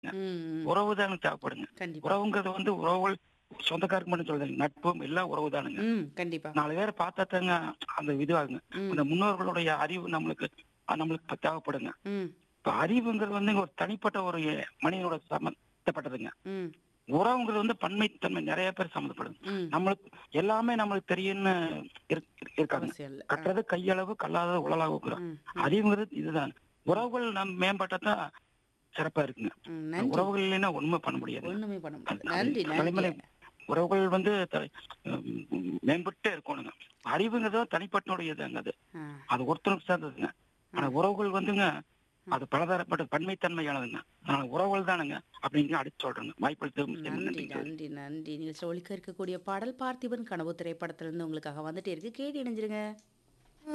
ம். உறவு தானுங்க தேவைப்படுங்க கண்டிப்பா. உறவுங்கிறது வந்து உறவுகள் சொந்தக்காரருக்கு மட்டும் சொல்றேன் நட்பும் எல்லாம் உறவு தானுங்க ம். கண்டிப்பா. நாலு பேரை பார்த்தா தாங்க அந்த இதுவாகுங்க ம். அந்த முன்னோர்களுடைய அறிவு நம்மளுக்கு அஹ் நம்மளுக்கு இப்ப தேவைப்படுங்க ம். இப்ப அறிவுங்கிறது வந்து ஒரு தனிப்பட்ட ஒரு மனிதனோட சம்பந்தப்பட்டதுங்க ம். உறவுங்கிறது வந்து பன்மைத்தன்மை நிறைய பேர் சம்மந்தப்படுது ம். நம்மளுக்கு எல்லாமே நம்மளுக்கு தெரியும்னு இருக்- இருக்காங்க அவசியம் இல்ல. ஆ. கட்டுறது கையளவு கல்லாதது உளளாகுங்கிறோம் ம். ம். அறிவுங்கிறது இதுதான் உறவுகள் நம் மேம்பட்டதான் சிறப்பா இருக்குங்க ம். நன்றி. உறவுகள் இல்லைன்னா ஒண்ணுமே பண்ண முடியாது ஒண்ணுமே பண்ண முடியாது. அது- நன்றி அது நன்றி. தலைமுறை உறவுகள் வந்து த- உம் மேம்பட்டே இருக்கணுங்க அறிவுங்கிறது தனிப்பட்டனுடையதுங்க அது ஆ. அது ஒருத்தருக்கு சேர்ந்ததுங்க ஆனா உறவுகள் வந்துங்க அது பலதரப்பட்ட பன்மைத்தன்மையானதுங்க அதனால உறவுகள் தானுங்க அப்படின்னு அடிச்சு சொல்றேங்க வாய்ப்பு நன்றி நன்றி நன்றி நன்றி நிகழ்ச்சி ஒழிக்க இருக்கக்கூடிய பாடல் பார்த்திபன் கனவு திரைப்படத்திலிருந்து உங்களுக்காக வந்துட்டே இருக்கு கேட்டு இணைஞ்சிருங்க